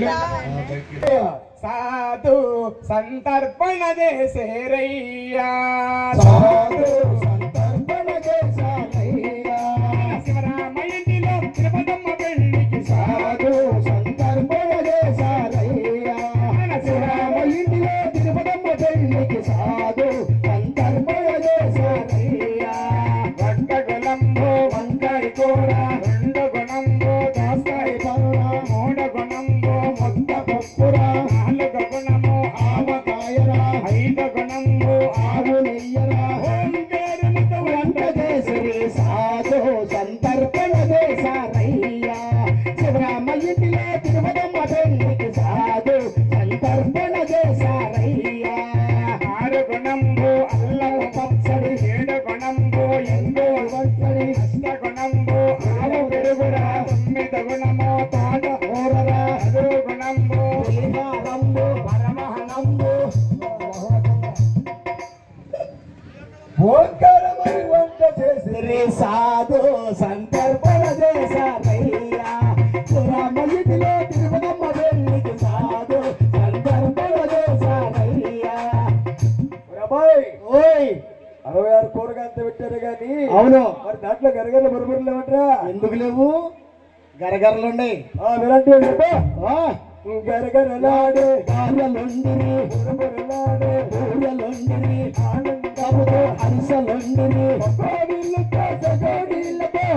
సాధు సంతర్పణ చేసేరయ్యా సాధు సంతర్పణ చేశారయ్యా. శివరామయ్యంటిలో తిరుపతమ్మ పెళ్లికి సాధు సంతర్పణ చేశారయ్యా. శివరామ ఇంటిలో తిరుపతమ్మ పెళ్లికి సాధు సంతర్పణ చేశారయ్యా. వంట గుణంబో వంకాయ కూర రెండు గుణంబో దోసకాయ కూర మూడు గుణంబో ముద్ద పప్పురా నాలుగు గుణము ఆవకాయరా, ఐదు గుణంబో ఆవు నెయ్యరా, ఓంకారముతో వంట చేసి సాధు సంతర్పణ చేశారయ్యా. శివరామ ఇంటిలో తిరుపతమ్మ పెళ్లికి సాధు సంతర్పణ చేశారయ్యా. ఆరు గుణంబో అల్లం పచ్చడి ఏడు గుణంబో ఎండు పచ్చడి, అష్ట గుణంబో ఆవు పెరుగురా తొమ్మిది గుణము తోట కూరరా, పదో గుణంబో పులిహారంబు, పరమహనంబు ఓంకారమని వంట చేసిరి సాధు సంతర్పణ చేశారయ్యా. శివరామ ఇంటిలో తిరుపతమ్మ పెళ్లికి సాధు సంతర్పణ చేశారయ్యా. అబ్బాయి ఓయ్ అరవై ఆరు కూరగాయలతో పెట్టారు కానీ అవును మరి దాంట్లో గరగరలు బురబురలు ఏమంటారా ఎందుకు లేవు గరగరలుండయి వినంటే చెప్పా ఆ, గరగరలాడే గారెలుండిరి, బురబురలాడే ఊరలుండిరి, ఆనందముతో హర్షలుండిరి, కోడిళ్ళతో సగోడిళ్ళతో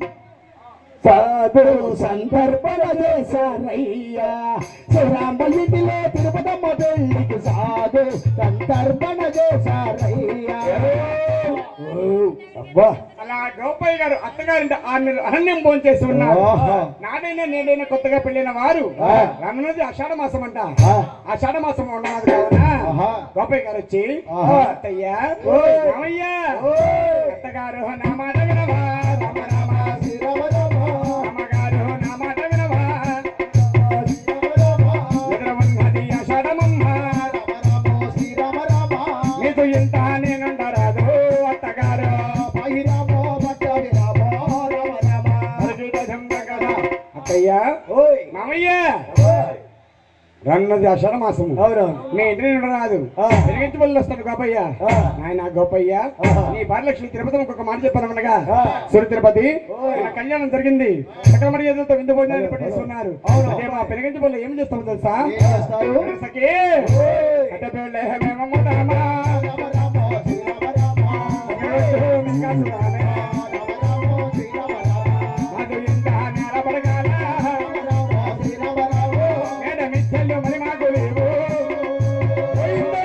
సాధు సంతర్పణ చేశారయ్యా శివరామ ఇంటిలో తిరుపతమ్మ పెళ్లికి సాధు సంతర్పణ చేశారయ్యా ఓ, అబ్బా అలా గోపయ్య గారు అత్తగారింటి ఆరు నెలలు అరణ్యం భోజనం చేసి ఉన్నారు ఆహా. నాడైనా నేడైనా కొత్తగా పెళ్ళిన వారు ఆ. రన్నది ఆషాఢ మాసం అంట ఆ. ఆషాఢ మాసం ఉన్నది కావున ఆహా. గోపయ్య గారు వచ్చి ఆహా. అత్తయ్య ఓయ్. రామయ్య ఓయ్. అత్తగారు నా మాట వినవా రామ రామ శ్రీరామ రామ, అమ్మగారు నా మాట వినవా శ్రీరామ రామ, ఎదురు ఉన్నది ఆషాఢమమ్మ రామ శ్రీరామ రామ, మీకు ఇంత నేనుండరాదు అత్తగారు పాయి రామ, పట్టాభి రామ, రామ రామ. అరగీట జంబ కదా. అత్తయ్య ఓయ్ మామయ్య ఓయ్. రన్నది ఆషాఢ మాసము అవునవును మీ ఇంటి నుండి రాదు ఆ. పెరిగించి వల్ల వస్తాడు గోపయ్య ఆ. నాయన గోపయ్య ఆహా. నీ భార్యలక్ష్మి తిరుపతి ఒక మాట చెప్పానమనగా ఆ. సురు తిరుపతి ఓయ్. నా కళ్యాణం జరిగింది సకల మర్యాదలతో విందు భోజనాలు పట్టిస్తున్నారు అవును. అదే మా పెరిగించి వల్ల ఏం చేస్తామో తెలుసా ఏం చేస్తారు? సఖీ ఓయ్. కట్టెపేళ్ళ హేమేమో తామా. రామ రామ, శ్రీరామ రామ, ఒకరోజు మింగాసురానే. రామ రామ, శ్రీరామ రామ, మాకు ఇంత నేలబడగాల. రామ రామ, శ్రీరామ రామ. మేడ మిథ్యలు మరి మాకు లేవు. పోయిందా?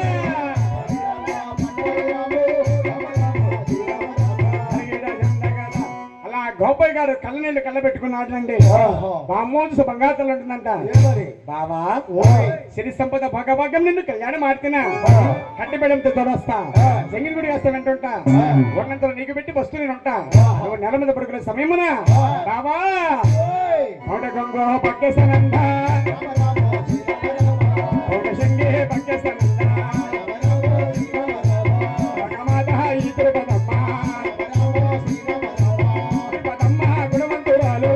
అలా గోపయ్య గారు కళ్ళ నీళ్ళు కళ్ళ పెట్టుకున్నాడండి ఆహా. బామోజు బంగారు ఉంటుందంట ఏమని బావా ఓయ్. సిరి సంపద భగభాగం నిన్ను కళ్యాణం ఆడుతున్నా కట్టి బెడంతో తొడొస్తా చెంగిన గుడి వేస్తా వింటుంటా ఉన్నంతలో నీకు పెట్టి వస్తూ నేను ఉంటా నువ్వు నెల మీద పడుకునే సమయమున బావా పౌడ గంగో పక్కేస్తానంట పౌడ శంగి పక్కేస్తానంట భగమాత ఈ తిరుపతమ్మ తిరుపతమ్మ గుణవంతురాలు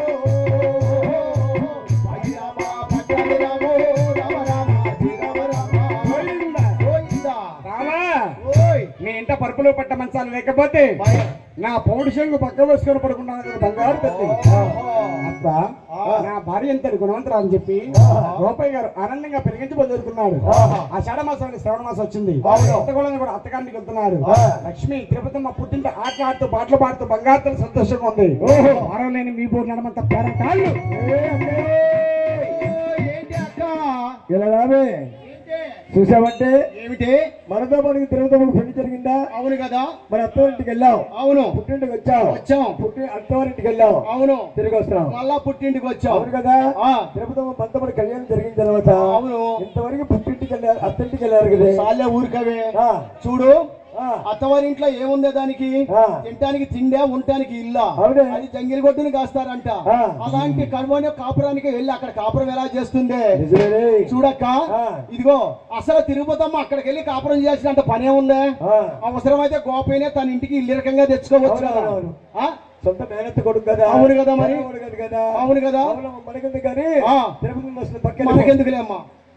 గోవిందా. రామా మీ ఇంట పరుపులు పట్ట మంచాలు లేకపోతే నా పౌడు శంగు పక్క వేసుకొని పడుకుంటాను కదా బంగారు తల్లి అబ్బా నా భార్య ఎంత గుణవంతురా అని చెప్పి గోపయ్య గారు ఆనందంగా పెరిగించి పొందుతున్నాడు ఆ షాఢ మాసం శ్రవణ మాసం వచ్చింది అత్తగోళ్ళని కూడా అత్తగారికి వెళ్తున్నారు లక్ష్మి తిరుపతి మా పుట్టింట ఆట ఆడుతూ పాటలు పాడుతూ బంగారుతో సంతోషంగా ఉంది లేని మీ బోర్ నడమంత పేరంటాళ్ళు ఏంటి అక్క ఇలా రావే చూసావంటే ఏమిటి మనతో మనకి తిరుగుతూ పెళ్లి జరిగిందా అవును కదా మన అత్తవారింటికి వెళ్ళావు అవును పుట్టింటికి వచ్చావు వచ్చాం పుట్టి అత్తవారింటికి వెళ్ళావు అవును తిరిగి వస్తున్నావు మళ్ళా పుట్టింటికి వచ్చాం అవును కదా ఆ. తిరుపతి పంతొమ్మిది కళ్యాణం జరిగిన తర్వాత అవును. ఇంతవరకు పుట్టింటికి వెళ్ళారు అత్తింటికి వెళ్ళారు కదా సాలే ఊరికవే ఆ, చూడు ఆ, అత్తవారింట్లో ఏముందే దానికి ఆ. తినటానికి తిండే ఉండటానికి ఇల్లా అవునే. అది జంగిల్ గొడ్డుని కాస్తారంట ఆ. అలాంటి కడవనే కాపురానికి వెళ్ళి అక్కడ కాపురం ఎలా చేస్తుంది నిజమేనే. చూడక్క ఆ. ఇదిగో అసలు తిరుగుపోతమ్మ అక్కడికి వెళ్ళి కాపురం చేసినంత పనే ఉందే ఆ, అవసరమైతే గోపైనే తన ఇంటికి ఇల్లు రకంగా తెచ్చుకోవచ్చు కదా అవునవును. ఆ? సొంత మేనత్త కొడుకు కదా అవును కదా మరి. అవును కదా కదా అవును కదా అవును మనకెందుకు కానీ ఆ. తిరుపతి బస్సులో పక్కన మనకెందుకులే అమ్మా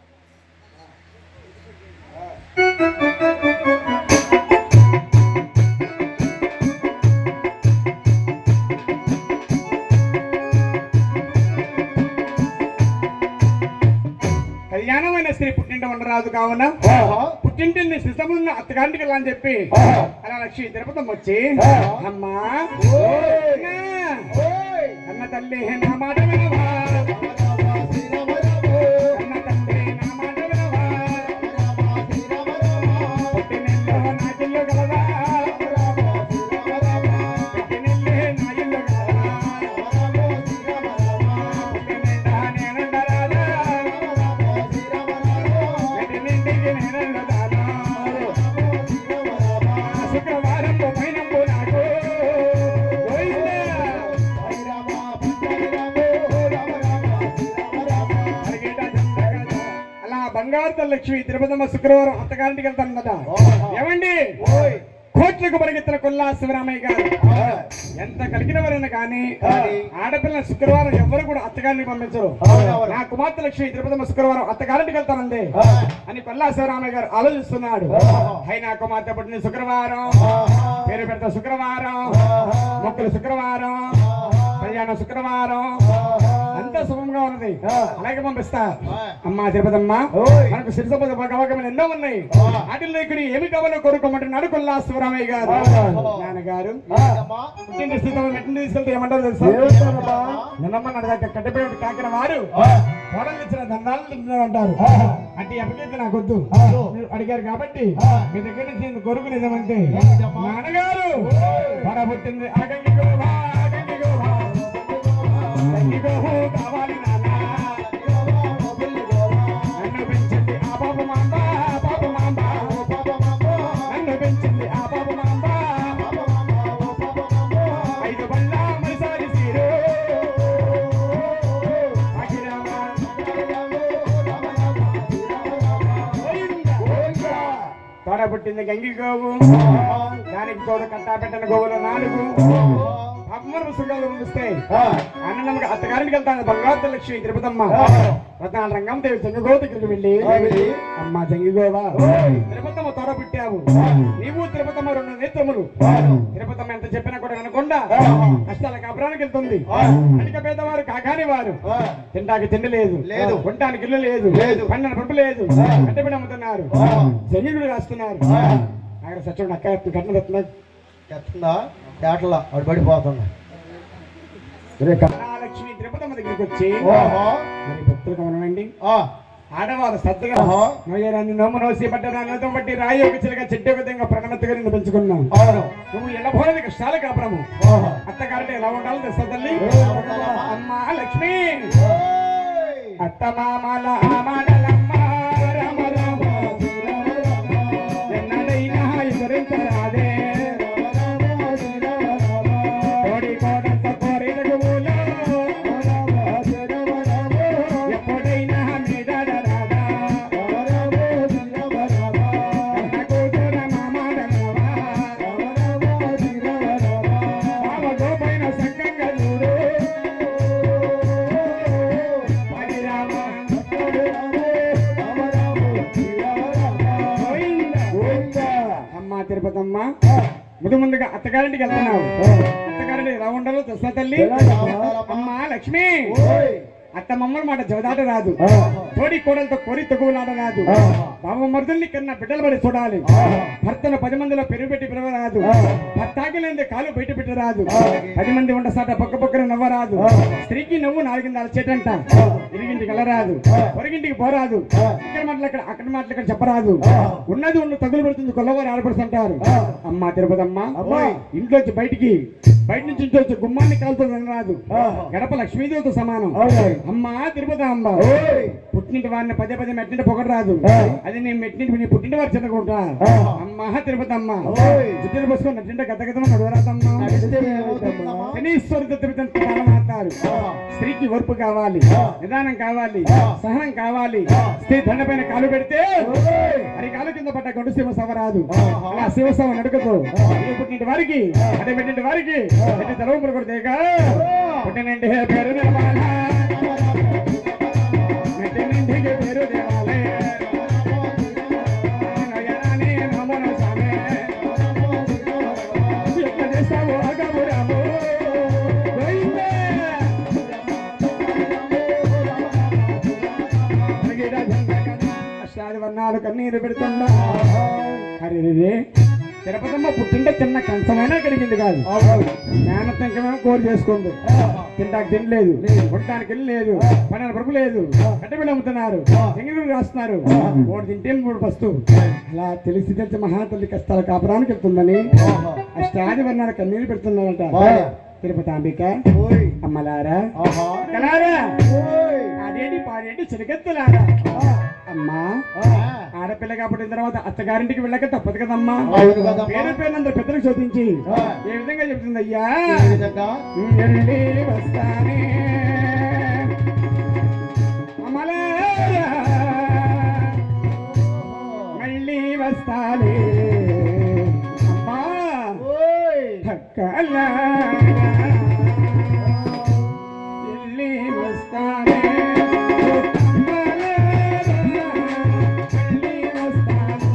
కళ్యాణమైన స్త్రీ పుట్టింట ఉండరాదు కావున ఆహా. పుట్టింటిని సిద్ధమున్న అత్తగారింటికి వెళ్ళని చెప్పి ఆహా. అలా లక్ష్మి తిరుపతి వచ్చి ఆహా. అమ్మా ఓయ్. అన్నా, ఓయ్! అన్న తల్లి నా మాట వినవా రామ రామ శ్రీరామ రామ. అన్న తల్లి నా మాట వినవా రామ శ్రీరామ రామ. పుట్టినిల్లు నా ఇల్లు గలదా రామ శ్రీరామ రామ. పుట్టినిల్లే నా ఇల్లు గలదా రామ శ్రీరామ రామ. పుట్టినిండా నేనుండరాదా రామ శ్రీరామ రామ. పుట్టినింటికి నేనుండదానా రామ శ్రీరామ రామ. శుక్రవారం పోయినప్పు నాకు గోవిందా. హరి రామ పంచమి రామో రామ రామ శ్రీరామ రామ. అరగేట చంద్రగడ. అలా బంగారు లక్ష్మి తిరుపతమ్మ శుక్రవారం అత్తగారింటికి వెళ్తానన్నట ఆహా. ఏమండి ఓయ్! కోట్లకు పరిగెత్తిన కొల్లా శివరామయ్య గారు ఆ. ఎంత కలిగిన వారైనా కానీ కానీ ఆడపిల్ల శుక్రవారం ఎవరు కూడా అత్తగారిని పంపించరు అవునవును. నా కుమార్తె లక్ష్మి తిరుపతమ్మ శుక్రవారం అత్తగారింటికి వెళ్తానంది ఆ. అని కొల్లా శివరామయ్య గారు ఆలోచిస్తున్నాడు ఆహా. అయినా కుమార్తె పుట్టిన శుక్రవారం ఆహా. పేరు పెడతా శుక్రవారం ఆహా. మొక్కలు శుక్రవారం ఆహా. కళ్యాణం శుక్రవారం ఆహా. అంతా శుభంగా ఉన్నది ఆ. అలాగే పంపిస్తా ఆ. అమ్మా తిరుపతమ్మ ఓయ్. మనకు సిరిసపద భగవకములు ఎన్నో ఉన్నాయి ఆ. వాటిల్లో ఇక్కడ ఏమి కావాలో కోరుకోమంటున్నాడు కొల్లా శివరామయ్య గారు ఆ. నాన్నగారు ఏంటమ్మా? పుట్టింటి స్థితిలో మెట్టిన తీసుకెళ్తే ఏమంటారు తెలుసా ఏమంటారమ్మా? నిన్నమ్మన్నాడు దగ్గర కట్టెపోయి కాకిన వారు ఆ. కోడలు ఇచ్చిన దండాలు తింటున్నారు అంటారు ఆహా. అంటే ఎప్పటికైతే నాకు వద్దు ఆ. మీరు అడిగారు కాబట్టి ఆ. మీ దగ్గర నుంచి నేను కోరుకునేదేమంటే ఏంటమ్మా? నాన్నగారు ఓయ్. పడ పుట్టింది ఆగంగి గోవా ఆగంగి గోవా ఆగంగి గోహు కావాలి నాన్న నన్ను పెంచింది ఆ పాప మాంబ ఆ పాప మాంబ నన్ను పెంచింది ఆ పాప మాంబ ఐదు బళ్ళ మరిసారి సీరు అఖిరామ తోడ పుట్టింది గంగి గోవు దానికి తోడు కట్టా పెట్టిన గోవులు నాలుగు పాపమరు సుఖాలు పంపిస్తాయి అన్నమ్మకి అత్తగారికి వెళ్తాను బంగారు లక్ష్మి తిరుపతమ్మ రత్నాల రంగం దేవి జంగగోవ దగ్గరికి వెళ్ళి వెళ్ళి, అమ్మ జంగిగోవా ఓయ్. తిరుపతమ్మ త్వర పుట్టావు నీవు తిరుపతమ్మ రెండు నేత్రములు తిరుపతమ్మ ఎంత చెప్పినా కూడా వినకుండా కష్టాల కాపురానికి వెళ్తుంది అధిక పేదవారు కాకాని వారు తింటాకి తిండి లేదు లేదు. ఉండటానికి ఇల్లు లేదు లేదు. పండిన పరుపు లేదు కట్టెబడి అమ్ముతున్నారు జంగిగుడు రాస్తున్నారు అక్కడ సత్యం అక్క కట్న తెస్తున్నారు చెప్తుందా చేటలా వాడు పడిపోతున్నా లక్ష్మి తిరుపతమ్మ దగ్గరికి వచ్చి ఓహో మరి భక్తులు గమనమండి ఆ, ఆడవారు శ్రద్ధగా ఆహా. నోయరాన్ని నోము నోసి పట్టడాన్ని బట్టి రాయి ఒక చిలక చెడ్డ విధంగా ప్రణమతిగా నిన్ను పెంచుకున్నాం అవును నువ్వు ఎల్లబోలేదు కష్టాల కాపురము ఓహో. అత్తగారంటే ఎలా ఉండాలో తెలుసా తల్లి అమ్మా లక్ష్మి ఓయ్. అత్త మామల ఆమాడలమ్మ రామ రామ ఎన్నడైనా ఎదురించరాదే కోడి కోడంత కోరిన గువులో ఎప్పుడైనా మీదడరాదా కన్న కూతుర మామాడలవా బావ గోపైన సంగంగా చూడు హరి రామ గోవిందా. అమ్మా తిరుపతమ్మ ముందు ముందుగా అత్తగారింటికి వెళ్తున్నావు అత్తగారింటి ఎలా ఉండాలో తెలుసా తల్లి అమ్మా లక్ష్మి అత్త మమ్మల్ని మాట జవదాట రాదు తోడి కోడలతో కోరి తగులాట రాదు బాబు మరుదుల్ని కన్నా బిడ్డలు పడి చూడాలి భర్తను పది మందిలో పెరుగు పెట్టి పిలవరాదు భర్తాకిలేంది కాలు బయట పెట్టరాదు పది మంది ఉండ సాట పక్క పక్కన నవ్వరాదు స్త్రీకి నవ్వు నాలుగింది అలచేటంట ఇరిగింటికి వెళ్ళరాదు పొరిగింటికి పోరాదు ఇక్కడ మాటలు అక్కడ అక్కడ మాటలు ఇక్కడ చెప్పరాదు ఉన్నది ఉన్న తగులు పెడుతుంది కొల్లవారు ఆడపడుతుంటారు అమ్మా తిరుపతమ్మ ఇంట్లోంచి బయటికి బయట నుంచి ఇంట్లోంచి గుమ్మాన్ని కాలుతుంది రాదు గడప లక్ష్మీదేవితో సమానం అమ్మా తిరుపతి అమ్మ పుట్టింటి వారిని పదే పదే మెట్టింటి పొగడు రాదు అది నేను మెట్టింటి నీ పుట్టింటి వారు చెందకుంటా అమ్మా తిరుపతి అమ్మ జుట్టులు పోసుకొని నచ్చింటే గత గతమ నడవరాదమ్మా చేస్తే ఏమవుతుందమ్మా? శనీశ్వరుడు తిరుగుతుంటే మాట్లాడు స్త్రీకి ఓర్పు కావాలి నిదానం కావాలి సహనం కావాలి స్త్రీ దండ పైన కాలు పెడితే అది కాలు కింద పడ్డ గొడ్డు శివ సభ రాదు అలా శివ సభ నడుకదు ఇది పుట్టింటి వారికి అదే పెట్టింటి వారికి ఎట్టి తలవంపులు కొడితేక పుట్టినంటి పేరు నిర్మాణ మెట్టినింటికి పేరు దేవాలే నయనాని నమన సామే ఎక్క చేస్తావు అగమురాము గోయిందే అష్టాది వర్ణాలు కన్నీరు పెడుతున్నా హరిది తిరుపతమ్మ పుట్టింటే చిన్న కంచమైనా కడిగింది కాదు మేనత్త ఇంకేమో కోరి చేసుకుంది తింటాకి తినలేదు కొట్టడానికి వెళ్ళి లేదు పని ప్రభు లేదు కట్టబిడ్డ అమ్ముతున్నారు ఎంగిలి రాస్తున్నారు మూడు తింటే మూడు వస్తు అలా తెలిసి తెలిసి మహాతల్లి కష్టాల కాపురానికి వెళ్తుందని అష్టాది వర్ణాలు కన్నీరు పెడుతున్నారట తిరుపతి అంబిక ఓయ్ అమ్మలారా ఆహా కలారా ఓయ్ అదేంటి పాడేంటి చిలకెత్తులారా అమ్మా ఆ ఆడపిల్ల కాబట్టి తర్వాత అత్తగారింటికి వెళ్ళక తప్పదు కదమ్మా అవును కదమ్మా. పేరు పేరునందరూ పెద్దలకు చూపించి ఆ. ఏ విధంగా చెప్తుంది అయ్యా ఈ విధంగా ఎల్లి వస్తానే అమలారా మళ్ళీ వస్తానే అమ్మా ఓయ్ హక్కలారా ఎల్లి వస్తానే అమ్మలారా మళ్ళీ వస్తానే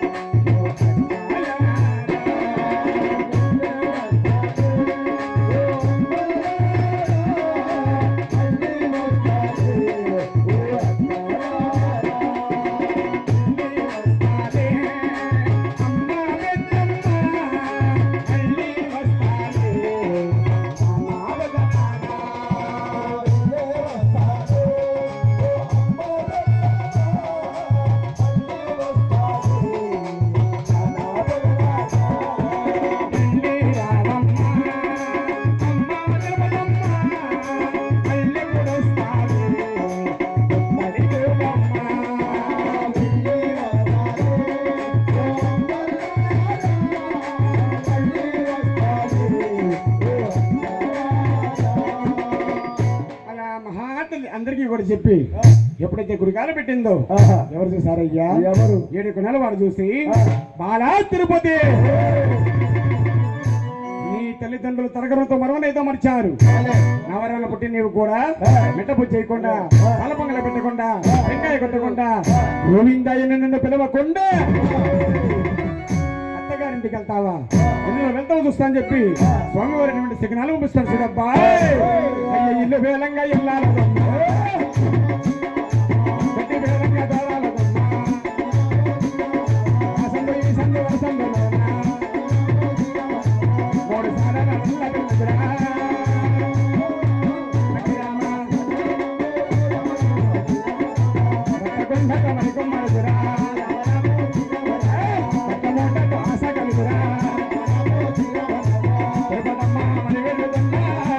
అలా మహాతల్లి అందరికీ కూడా చెప్పి ఎప్పుడైతే గుడికాలు పెట్టిందో ఎవరు చూసారయ్యా ఎవరు ఏడు కొనాలు వాడు చూసి బాలా తిరుపతి నీ తల్లిదండ్రులు తరగరంతో మరవనేదో మర్చారు నవరాల పుట్టి నీవు కూడా మెట్టపు చేయకుండా తలపొంగల పెట్టకుండా వెంకాయ కొట్టకుండా గోవిందయ్య నిన్ను పిలవకుండా అత్తగారింటికి వెళ్తావా ఎన్నో వెళ్తావు చూస్తా అని చెప్పి స్వామివారి నుండి సిగ్నల్ పంపిస్తాను చూడబ్బా అయ్య ఇల్లు వేలంగా ఇల్లాలదమ్మా గట్టి వేలంగా దారాలదమ్మా ఆ సందు ఈ సందు ఆ సందులోనా. మూడు సారాల నల్ల పిల్లదురా. అఖిరామ. రక్తగుండక మరికొమ్మడుదురా. రక్తమూటకు ఆశ కలుగురా. తిరుపతమ్మ మరి వెళ్ళుదమ్మా.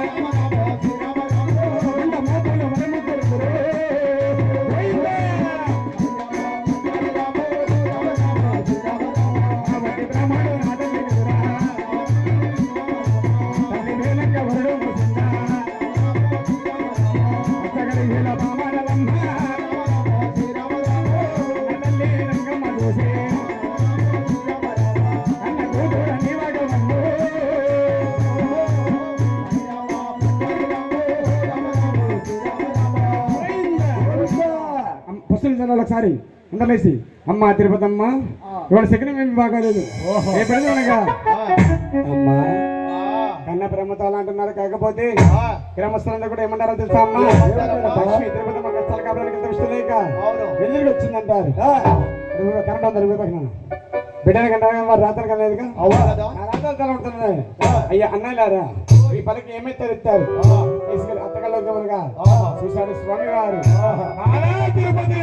గుండ మోపులు మరముద్దురుదురు. పోయిందా? కాబట్టి బ్రాహ్మణుడు నాదలిగురా. తల్లి వేలంగా వరుడు ముసిందా. అత్తగడి వీళ్ళ బామరలమ్మ. తల్లి రంగమ్మ చూసి. కన్న కూతుర నీవగవమ్ము. అమ్మ, పుస్తకం చదవాలి ఒకసారి అందలేసి అమ్మ తిరుపతమ్మ ఇవాళ సెకండ్ ఏమి బాగోలేదు ఏ పెడదు అనగా అమ్మా కన్న ప్రేమతో అలా అంటున్నారు కాకపోతే గ్రామస్తులందరూ కూడా ఏమంటారో తెలుసా అమ్మా లక్ష్మి తిరుపతమ్మ కష్టాలు కావడానికి ఎంత ఇష్టం లేక అవును. వెల్లుడికి వచ్చిందంటారు ఇదిగో కరెంట్ ఉంది రూపాయి పక్కన బిడ్డని కంటే వారు రాత్రి కలేదుగా అవును కదా నా రాత్రి తలపడుతున్నాయి అయ్యా అన్నయ్యలారా ఈ పలకి ఏమైతే ఎత్తారు తీసుకెళ్ళి అత్తగల్లో గమనగా చూశాడు స్వామి వారు బాలా తిరుపతి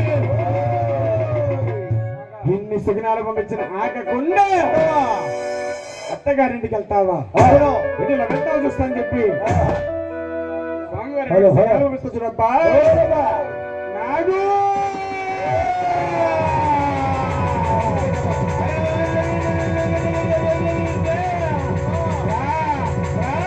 ఇన్ని సుగుణాలు పంపించిన ఆగకుండా అత్తగారింటికి వెళ్తావా అవును. వీటిలో వెళ్తావు చూస్తాను చెప్పి స్వామివారి హలో, హలో. సుగుణాలు పంపిస్తూ చూడబ్బా నాగు రా, రా.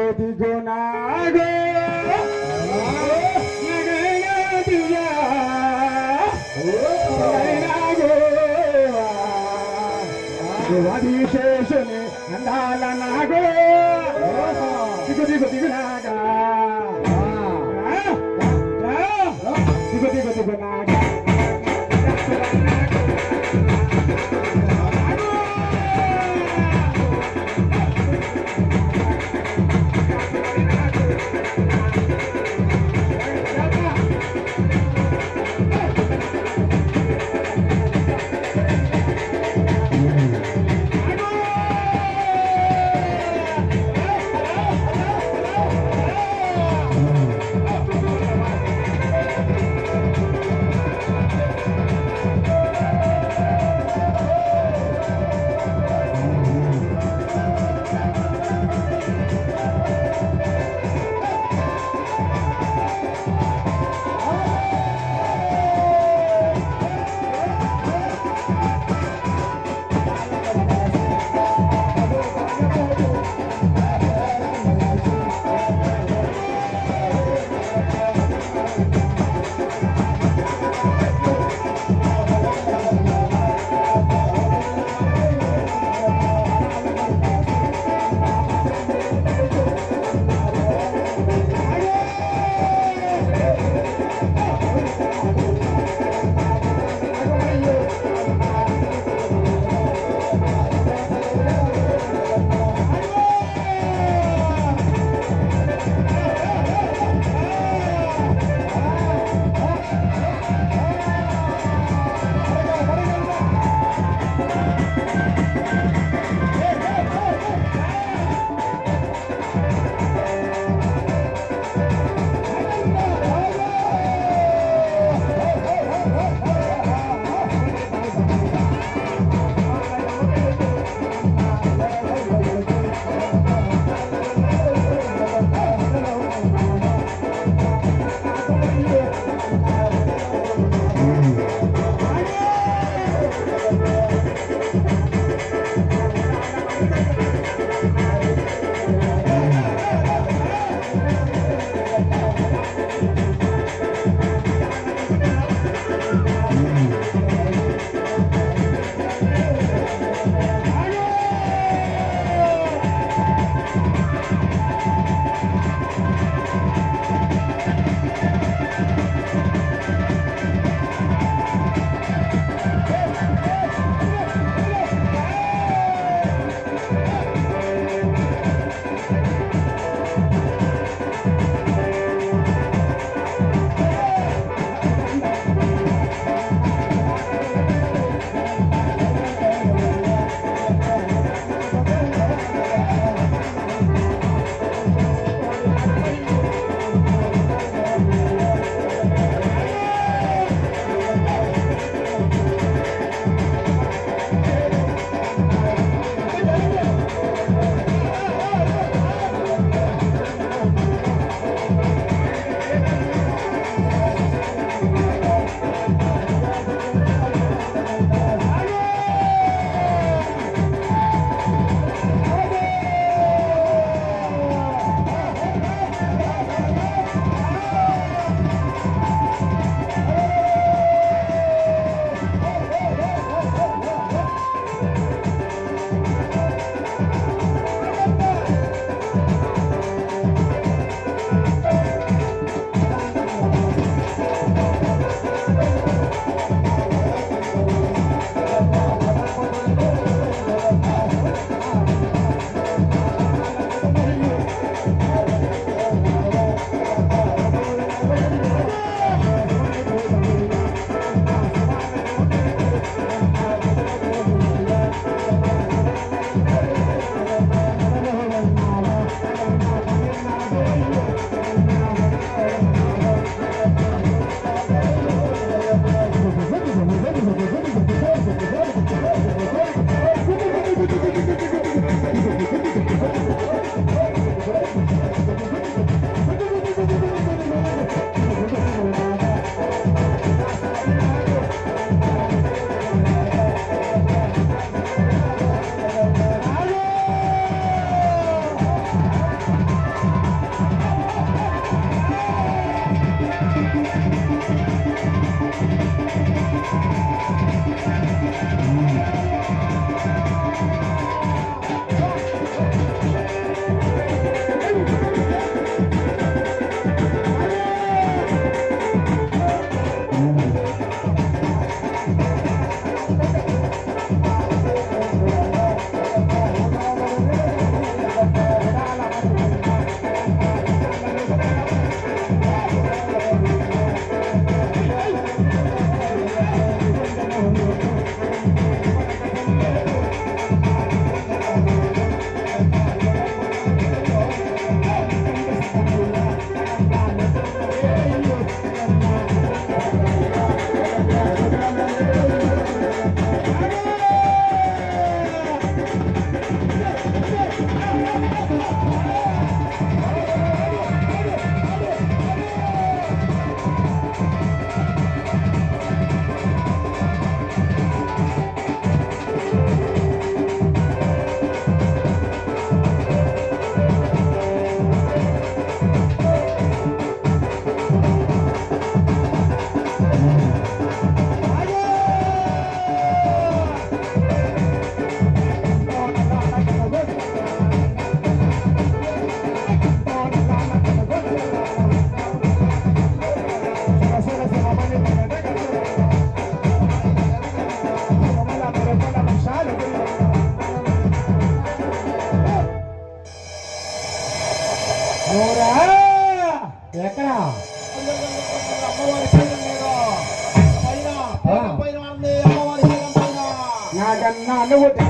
దిగు నాగో నగనాదియా నగనాగో ఆదిశేషుని అందాల నాగో దిగు దిగు దిగు నాగా దిగు దిగు దిగు నాగా అమ్మవారి శరీరం మీద పైన పైన పైన ఉంది అమ్మవారి శరీరం పైన నాకన్నా అనుభూతి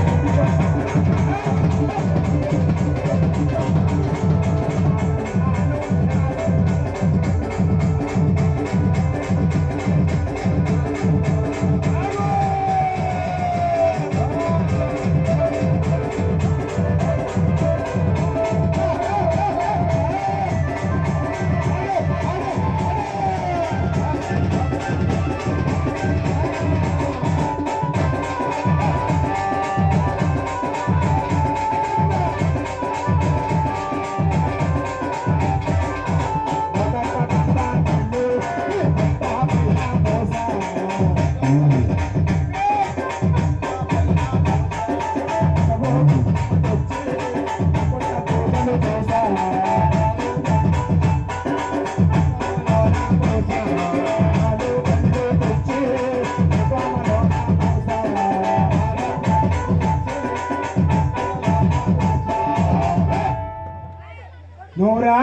నూరా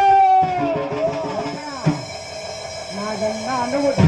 నాకన్నా అనుభూతి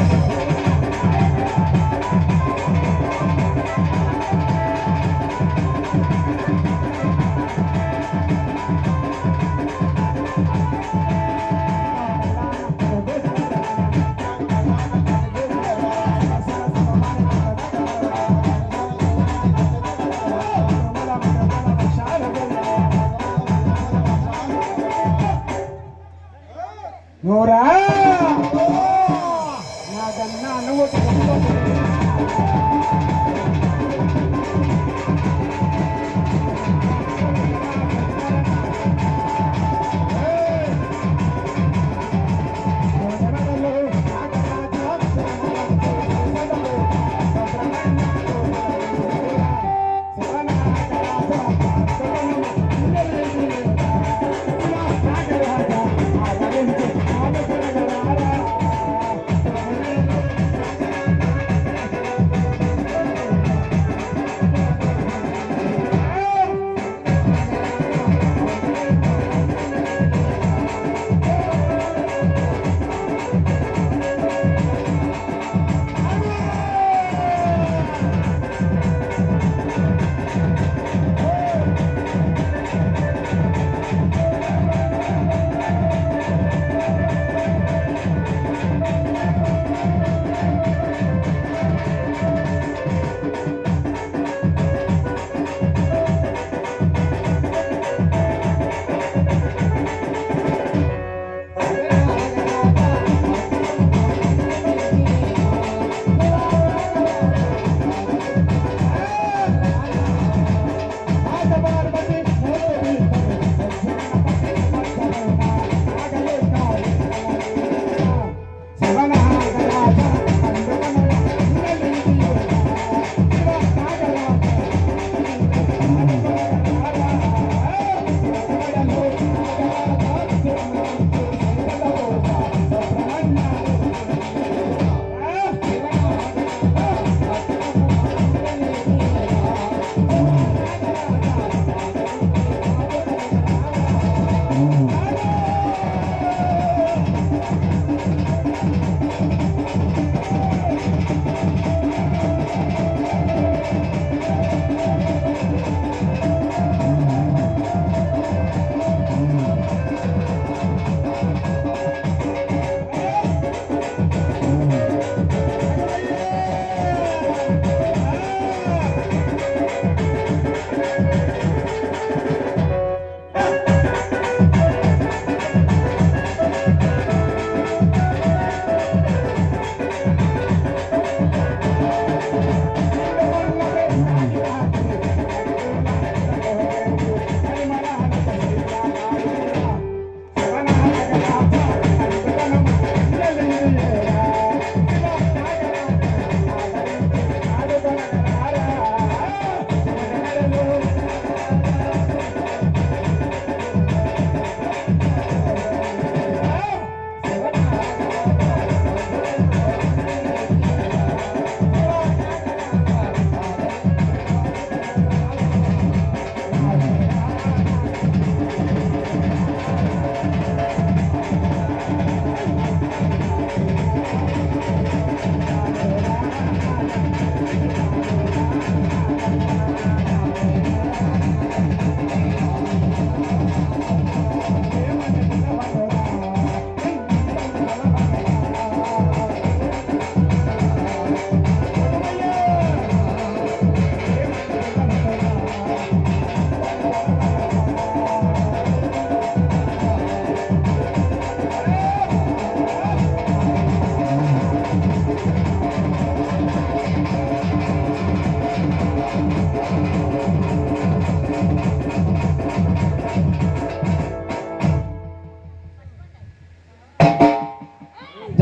నూరా నాకన్నా అనుభూతి ఆ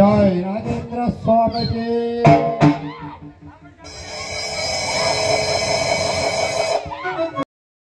జై నాగేంద్ర స్వామికి